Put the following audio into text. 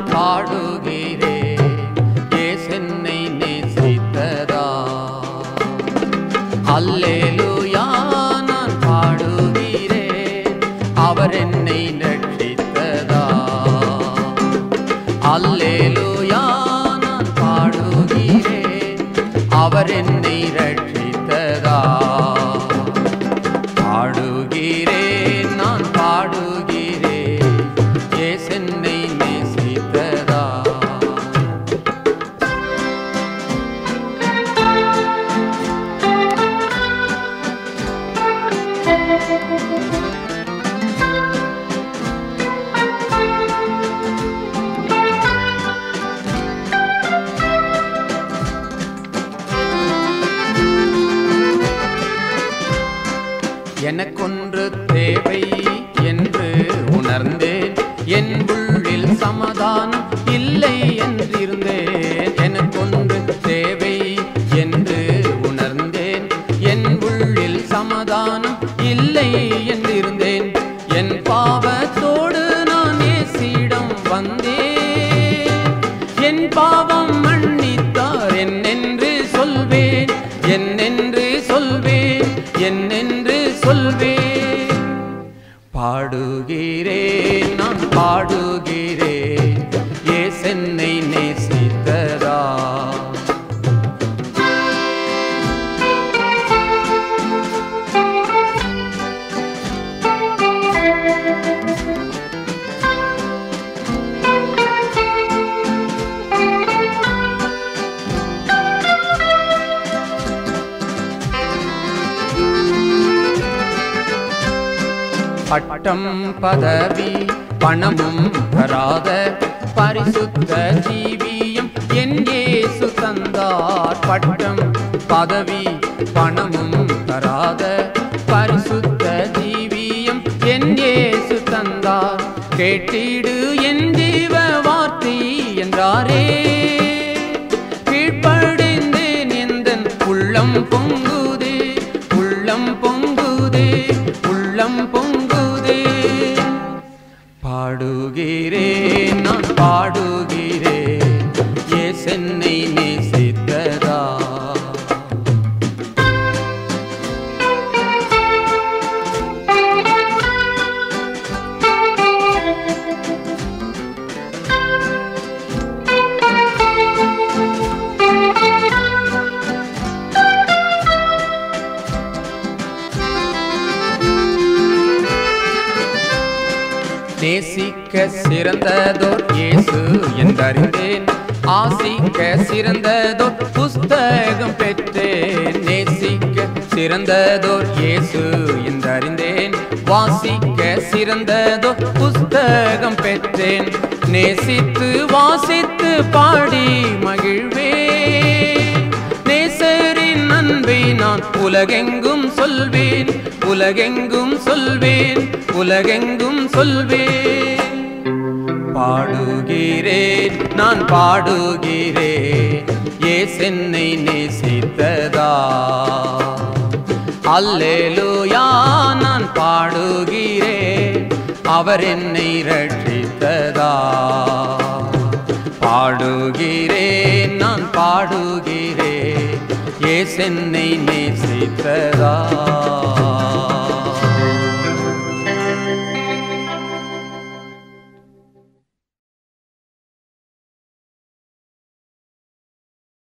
பாடுகிறேன் ஏசென்னை நேசித்ததா அல்லேலூயா நான் பாடுகிறேன் அவர் என்னை ரட்சித்ததா அல்லேலூயா நான் பாடுகிறேன் அவர் என்னை ரட்சித்ததா பாடுகிறேன் நான் பாடுகிறேன் ஏசென்னை நேசித்ததா எனக்கொன்று தேவை என்று உணர்ந்தேன் என் உள்ளில் சமாதானம் இல்லை என்றிருந்தேன் எனக்கொன்று தேவை என்று உணர்ந்தேன் என் உள்ளில் சமாதானம் இல்லை என்றிருந்தேன் என் பாவத்தோடு நான் ஏசிடம் வந்தேன் என் பாவம் மன்னித்தார் என்னென்று சொல்வேன் என்னென்று சொல்வேன் என்னென்று சொல்வேன் பாடுகிறேன் நான் பாடுகிறேன் ஏசென்னை நேசித்ததா பட்டம் பதவி பணமும் தராத பரிசுத்த ஜீவியம் என் இயேசு தந்தார் பட்டம் பதவி பணமும் தராத பரிசுத்த ஜீவியம் என் இயேசு தந்தார் கேட்டிடு என் ஜீவ வார்த்தை என்றாரே கீழ்ப்படிந்தேன் எந்தன் உள்ளம் பொங்குதே உள்ளம் பொங்குதே உள்ளம் பொங்குதே பாடுகிறேன் நான் பாடுகிறேன் ஏசென்னை நேசித்ததா நேசிக்க சிறந்ததோர் இயேசு என்றறிந்தேன் ஆசிக்க சிறந்ததோர் புஸ்தகம் பெற்றேன் நேசிக்க சிறந்ததோர் இயேசு என்றறிந்தேன் வாசிக்க சிறந்ததோர் புஸ்தகம் பெற்றேன் நேசித்து வாசித்து பாடி மகிழ்வேன் நேசரின் அன்பை நான் உலகெங்கும் சொல்வேன் உலகெங்கும் சொல்வேன் உலகெங்கும் சொல்வேன் பாடுகிறேன் நான் பாடுகிறேன் ஏசென்னை நேசித்ததா அல்லேலூயா நான் பாடுகிறேன் அவர் என்னை ரட்சித்ததா பாடுகிறேன் நான் பாடுகிறேன் ஏசென்னை நேசித்ததா